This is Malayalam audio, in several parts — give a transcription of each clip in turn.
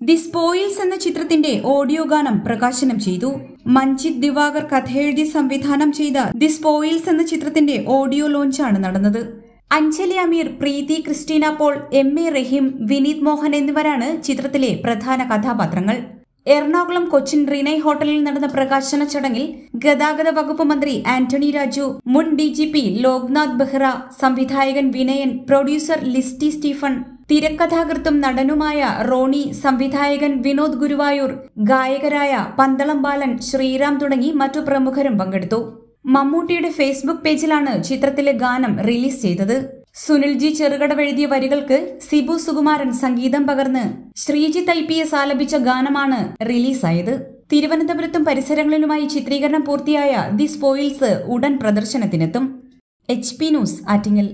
ദി സ്പോയിൽസ് എന്ന ചിത്രത്തിന്റെ ഓഡിയോ ഗാനം പ്രകാശനം ചെയ്തു മഞ്ജിത് ദിവാകർ കഥയെഴുതി സംവിധാനം ചെയ്ത ദി സ്പോയിൽസ് എന്ന ചിത്രത്തിന്റെ ഓഡിയോ ലോഞ്ചാണ് നടന്നത് Anjali Ameer Preethi Christina Paul M A Raheem Vineeth Mohan എന്നിവരാണ് ചിത്രത്തിലെ പ്രധാന കഥാപാത്രങ്ങൾ എറണാകുളം കൊച്ചിൻ റീനൈ ഹോട്ടലിൽ നടന്ന പ്രകാശന ചടങ്ങിൽ ഗതാഗത വകുപ്പ് മന്ത്രി ആന്റണി രാജു മുൻ D G P Loknath Behera സംവിധായകൻ വിനയൻ പ്രൊഡ്യൂസർ ലിസ്റ്റി സ്റ്റീഫൻ തിരക്കഥാകൃത്തും നടനുമായ റോണി സംവിധായകൻ വിനോദ് ഗുരുവായൂർ ഗായകരായ പന്തളം ബാലൻ ശ്രീറാം തുടങ്ങി മറ്റു പ്രമുഖരും പങ്കെടുത്തു മമ്മൂട്ടിയുടെ ഫേസ്ബുക്ക് പേജിലാണ് ചിത്രത്തിലെ ഗാനം റിലീസ് ചെയ്തത് സുനിൽജി ചെറുകട എഴുതിയ വരികൾക്ക് സിബു സുകുമാരൻ സംഗീതം പകർന്ന് ശ്രീജിത്ത് ഐ പി എസ് ആലപിച്ച ഗാനമാണ് റിലീസായത് തിരുവനന്തപുരത്തും പരിസരങ്ങളിലുമായി ചിത്രീകരണം പൂർത്തിയായ ദി സ്പോയിൽസ് ഉടൻ പ്രദർശനത്തിനെത്തും H P news Attingal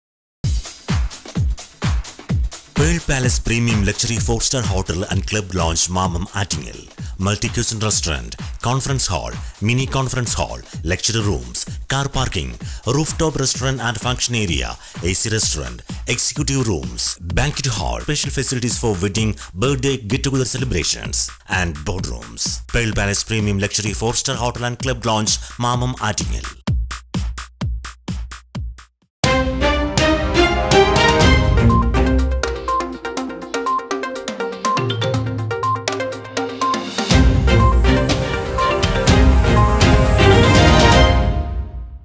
Pearl Palace Premium Luxury 4-star Hotel and Club Lounge Mamam Attingel. Multi-cuisine restaurant, conference hall, mini conference hall, lecture rooms, car parking, rooftop restaurant and function area, AC restaurant, executive rooms, banquet hall, special facilities for wedding, birthday, get-together celebrations, and boardrooms. Pearl Palace Premium Luxury 4-star Hotel and Club Lounge Mamam Attingel.